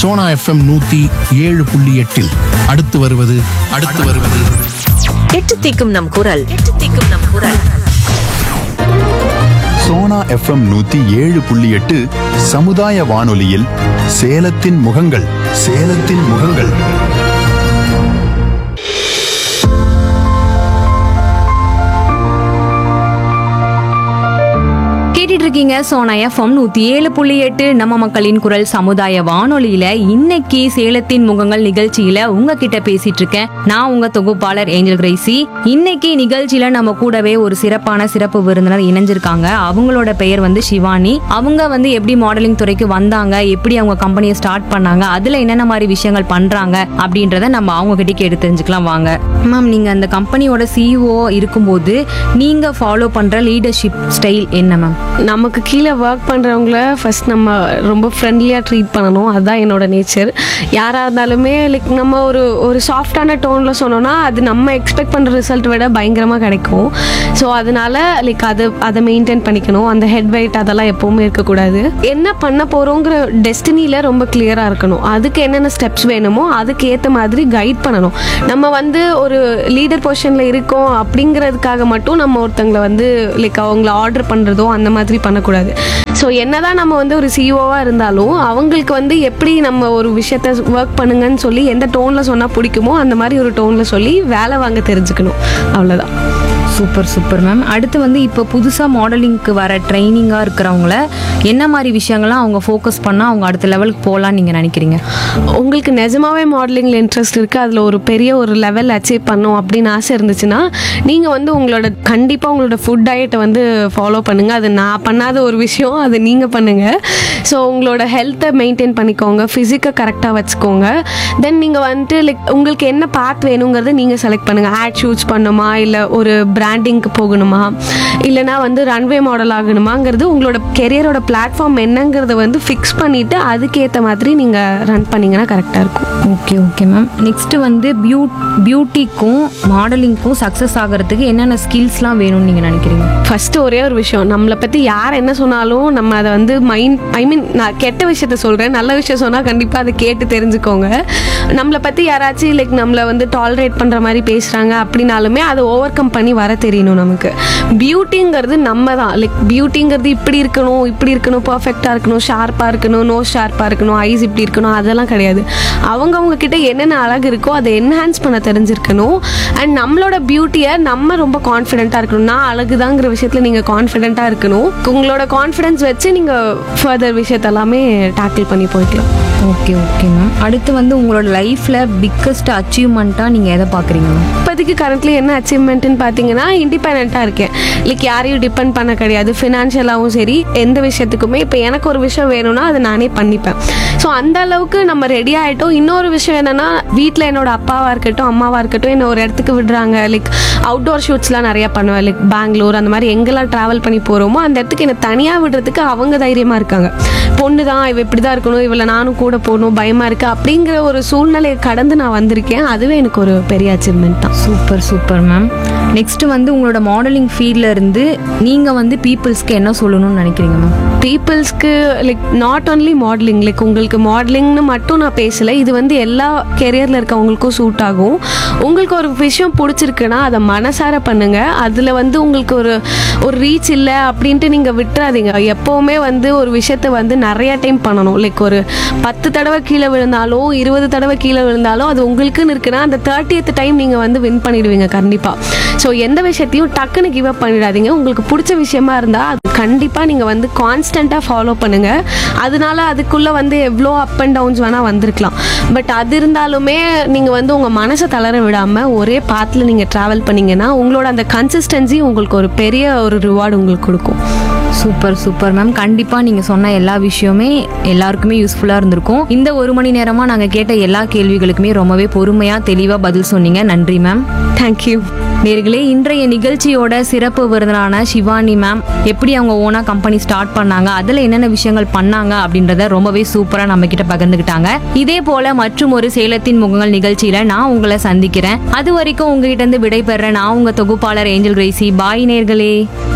Sona FM நூத்தி ஏழு புள்ளி எட்டில் அடுத்து வருவது அடுத்து வருவது எட்டு தீக்கும் நம் குரல் எட்டு தீக்கும் நம் குரல் சோனா எஃப்எம் நூத்தி ஏழு புள்ளி எட்டு சமுதாய வானொலியில் சேலத்தின் முகங்கள் சேலத்தின் முகங்கள் கேட்டுட்டு இருக்கீங்க சோனா எஃப்எம் நூத்தி ஏழு புள்ளி எட்டு நம்ம மக்களின் குரல் சமுதாய வானொலியில இன்னைக்கு சேலத்தின் முகங்கள் நிகழ்ச்சியில உங்ககிட்ட பேசிட்டு இருக்கேன் நான் உங்க தொகுப்பாளர் ஏஞ்சல் கிரேசி இன்னைக்கு நிகழ்ச்சியில நம்ம கூடவே ஒரு சிறப்பான சிறப்பு விருந்தினர் இணைஞ்சிருக்காங்க அவங்களோட பெயர் வந்து சிவானி அவங்க வந்து எப்படி மாடலிங் துறைக்கு வந்தாங்க எப்படி அவங்க கம்பெனியை ஸ்டார்ட் பண்ணாங்க அதுல என்னென்ன மாதிரி விஷயங்கள் பண்றாங்க அப்படின்றத நம்ம அவங்க கிட்ட கேட்டு தெரிஞ்சுக்கலாம் வாங்க மேம் நீங்க அந்த கம்பெனியோட சிஇஓ இருக்கும்போது நீங்க ஃபாலோ பண்ற லீடர்ஷிப் ஸ்டைல் என்ன மேம் நமக்கு கீழே ஒர்க் பண்ணுறவங்கள ஃபர்ஸ்ட் நம்ம ரொம்ப ஃப்ரெண்ட்லியாக ட்ரீட் பண்ணணும் அதுதான் என்னோட நேச்சர் யாராக இருந்தாலுமே லைக் நம்ம ஒரு ஒரு சாஃப்டான டோனில் சொன்னோன்னா அது நம்ம எக்ஸ்பெக்ட் பண்ணுற ரிசல்ட் விட பயங்கரமாக கிடைக்கும் ஸோ அதனால லைக் அது அதை மெயின்டைன் பண்ணிக்கணும் அந்த ஹெட் வெயிட் அதெல்லாம் எப்போவுமே இருக்கக்கூடாது என்ன பண்ண போகிறோங்கிற டெஸ்டினியில் ரொம்ப கிளியராக இருக்கணும் அதுக்கு என்னென்ன ஸ்டெப்ஸ் வேணுமோ அதுக்கு ஏற்ற மாதிரி கைட் பண்ணணும் நம்ம வந்து ஒரு லீடர் பொசிஷனில் இருக்கோம் அப்படிங்கிறதுக்காக மட்டும் நம்ம ஒருத்தங்களை வந்து லைக் அவங்கள ஆர்டர் பண்ணுறதோ அந்த மாதிரி பண்ணக்கூடாது ஸோ என்னதான் நம்ம வந்து ஒரு சிஇஓவாக இருந்தாலும் அவங்களுக்கு வந்து எப்படி நம்ம ஒரு விஷயத்த ஒர்க் பண்ணுங்கன்னு சொல்லி எந்த டோனில் சொன்னால் பிடிக்குமோ அந்த மாதிரி ஒரு டோனில் சொல்லி வேலை வாங்க தெரிஞ்சுக்கணும் அவ்வளோதான் சூப்பர் சூப்பர் மேம் அடுத்து வந்து இப்போ புதுசாக மாடலிங்க்கு வர ட்ரைனிங்காக இருக்கிறவங்கள என்ன மாதிரி விஷயங்கள்லாம் அவங்க ஃபோக்கஸ் பண்ணால் அவங்க அடுத்த லெவலுக்கு போகலான்னு நீங்கள் நினைக்கிறீங்க உங்களுக்கு நிஜமாவே மாடலிங்கில் இன்ட்ரெஸ்ட் இருக்குது அதில் ஒரு பெரிய ஒரு லெவல் அச்சீவ் பண்ணும் அப்படின்னு ஆசை இருந்துச்சுன்னா நீங்கள் வந்து உங்களோட கண்டிப்பாக உங்களோட ஃபுட் டயட்டை வந்து ஃபாலோ பண்ணுங்கள் அது நான் பண்ணாத ஒரு விஷயம் அது நீங்கள் பண்ணுங்கள் ஸோ உங்களோட ஹெல்த்தை மெயின்டைன் பண்ணிக்கோங்க ஃபிசிக்கை கரெக்டாக வச்சுக்கோங்க தென் நீங்கள் வந்துட்டு லைக் உங்களுக்கு என்ன பாத் வேணுங்கிறத நீங்கள் செலக்ட் பண்ணுங்கள் ஆட் ஷூட்ஸ் பண்ணுமா இல்லை ஒரு பிராண்டிங்க்கு போகணுமா இல்லைனா வந்து ரன்வே மாடல் ஆகணுமாங்கிறது உங்களோட கெரியரோட பிளாட்ஃபார்ம் என்னங்கிறத வந்து ஃபிக்ஸ் பண்ணிவிட்டு அதுக்கேற்ற மாதிரி நீங்கள் ரன் பண்ணிங்கன்னா கரெக்டாக இருக்கும் ஓகே ஓகே மேம் நெக்ஸ்ட் வந்து பியூ பியூட்டிக்கும் மாடலிங்க்கும் சக்ஸஸ் ஆகிறதுக்கு என்னென்ன ஸ்கில்ஸ்லாம் வேணும்னு நீங்கள் நினைக்கிறீங்க ஃபஸ்ட்டு ஒரே ஒரு விஷயம் நம்மளை பற்றி யார் என்ன சொன்னாலும் நம்ம அதை வந்து மைண்ட் ஐ மீன் நான் கெட்ட விஷயத்த சொல்கிறேன் நல்ல விஷயம் சொன்னால் கண்டிப்பாக அதை கேட்டு தெரிஞ்சுக்கோங்க நம்மளை பற்றி யாராச்சும் லைக் நம்மளை வந்து டாலரேட் பண்ணுற மாதிரி பேசுகிறாங்க அப்படின்னாலுமே அதை ஓவர் கம் பண்ணி வர தெரியணும் நமக்கு பியூட்டிங்கிறது நம்ம தான் லைக் பியூட்டிங்கிறது இப்படி இருக்கணும் இப்படி இருக்கணும் பர்ஃபெக்டாக இருக்கணும் ஷார்ப்பாக இருக்கணும் நோ ஷார்ப்பாக இருக்கணும் ஐஸ் இப்படி இருக்கணும் அதெல்லாம் கிடையாது அவங்கவுங்க கிட்ட என்னென்ன அழகு இருக்கோ அதை என்ஹான்ஸ் பண்ண தெரிஞ்சிருக்கணும் அண்ட் நம்மளோட பியூட்டியை நம்ம ரொம்ப கான்ஃபிடென்ட்டாக இருக்கணும் நான் அழகுதாங்கிற விஷயத்தில் நீங்கள் கான்ஃபிடென்ட்டாக இருக்கணும் உங்களோட கான்ஃபிடென்ஸ் வச்சு நீங்கள் ஃபர்தர் விஷயத்தெல்லாமே டேக்கிள் பண்ணி போய்க்கலாம் ஓகே ஓகே மேம் அடுத்து வந்து உங்களோட லைஃப்பில் பிக்கஸ்ட் அச்சீவ்மெண்ட்டாக நீங்கள் எதை பார்க்குறீங்க மேம் இப்போதைக்கு கரண்ட்லி என்ன அச்சீவ்மெண்ட்னு பார்த்தீங்கன்னா இண்டிபெண்ட்டாக இருக்கேன் லைக் யாரையும் டிபெண்ட் பண்ண கிடையாது ஃபினான்ஷியலாகவும் சரி எந்த விஷயத்துக்குமே இப்போ எனக்கு ஒரு விஷயம் வேணும்னா அதை நானே பண்ணிப்பேன் ஸோ அந்த அளவுக்கு நம்ம ரெடி ஆகிட்டோம் இன்னொரு விஷயம் என்னன்னா வீட்டில் என்னோட அப்பாவாக இருக்கட்டும் அம்மாவாக இருக்கட்டும் என்ன ஒரு இடத்துக்கு விடுறாங்க லைக் அவுட்டோர் ஷூட்ஸ்லாம் நிறையா பண்ணுவேன் லைக் பெங்களூர் அந்த மாதிரி எங்கெல்லாம் ட்ராவல் பண்ணி போகிறோமோ அந்த இடத்துக்கு என்னை தனியாக விடுறதுக்கு அவங்க தைரியமாக இருக்காங்க பொண்ணு தான் இவ இப்படி தான் இருக்கணும் இவளை நானும் கூட போகணும் பயமாக இருக்கு அப்படிங்கிற ஒரு சூழ்நிலையை கடந்து நான் வந்திருக்கேன் அதுவே எனக்கு ஒரு பெரிய அச்சீவ்மெண்ட் தான் சூப்பர் சூப்பர் மேம் நெக்ஸ்ட் வந்து உங்களோட மாடலிங் ஃபீல்டில் இருந்து நீங்கள் வந்து பீப்புள்ஸ்க்கு என்ன சொல்லணும்னு நினைக்கிறீங்க மேம் பீப்புள்ஸ்க்கு like not only modelling like உங்களுக்கு மாடலிங்னு மட்டும் நான் பேசலை இது வந்து எல்லா கெரியரில் இருக்கவங்களுக்கும் சூட் ஆகும் உங்களுக்கு ஒரு விஷயம் பிடிச்சிருக்குன்னா அதை மனசார பண்ணுங்க அதில் வந்து உங்களுக்கு ஒரு ஒரு ரீச் இல்லை அப்படின்ட்டு நீங்கள் விட்டுறாதீங்க எப்போவுமே வந்து ஒரு விஷயத்த வந்து நிறைய டைம் பண்ணணும் லைக் ஒரு பத்து தடவை கீழே விழுந்தாலும் இருபது தடவை கீழே விழுந்தாலும் அது உங்களுக்குன்னு இருக்குன்னா அந்த தேர்ட்டியத் டைம் நீங்கள் வந்து வின் பண்ணிடுவீங்க கண்டிப்பாக ஸோ எந்த விஷயத்தையும் டக்குன்னு கிவ் அப் பண்ணிடாதீங்க உங்களுக்கு பிடிச்ச விஷயமா இருந்தால் அது கண்டிப்பாக நீங்கள் வந்து கான்ஸ்டண்ட்டாக ஃபாலோ பண்ணுங்கள் அதனால அதுக்குள்ளே வந்து எவ்வளோ அப் அண்ட் டவுன்ஸ் வேணால் வந்திருக்கலாம் பட் அது இருந்தாலுமே நீங்கள் வந்து உங்கள் மனசை தளர விடாமல் ஒரே பாத்தில் நீங்கள் ட்ராவல் பண்ணீங்கன்னா உங்களோட அந்த கன்சிஸ்டன்சி உங்களுக்கு ஒரு பெரிய ஒரு ரிவார்டு உங்களுக்கு கொடுக்கும் சூப்பர் சூப்பர் மேம் கண்டிப்பாக நீங்கள் சொன்ன எல்லா விஷயமே எல்லாருக்குமே யூஸ்ஃபுல்லாக இருந்திருக்கும் இந்த ஒரு மணி நேரமாக நாங்கள் கேட்ட எல்லா கேள்விகளுக்குமே ரொம்பவே பொறுமையாக தெளிவாக பதில் சொன்னீங்க நன்றி மேம் தேங்க்யூ நேர்களே இன்றைய நிகழ்ச்சியோட சிறப்பு விருந்தினான சிவானி மேம் எப்படி அவங்க ஓனா கம்பெனி ஸ்டார்ட் பண்ணாங்க அதில் என்னென்ன விஷயங்கள் பண்ணாங்க அப்படின்றத ரொம்பவே சூப்பராக நம்ம கிட்ட பகிர்ந்துக்கிட்டாங்க இதே போல மற்றும் ஒரு சேலத்தின் முகங்கள் நிகழ்ச்சியில நான் உங்களை சந்திக்கிறேன் அது வரைக்கும் உங்ககிட்ட இருந்து விடைபெற நான் உங்க தொகுப்பாளர் ஏஞ்சல் கிரேசி பாய் நேர்களே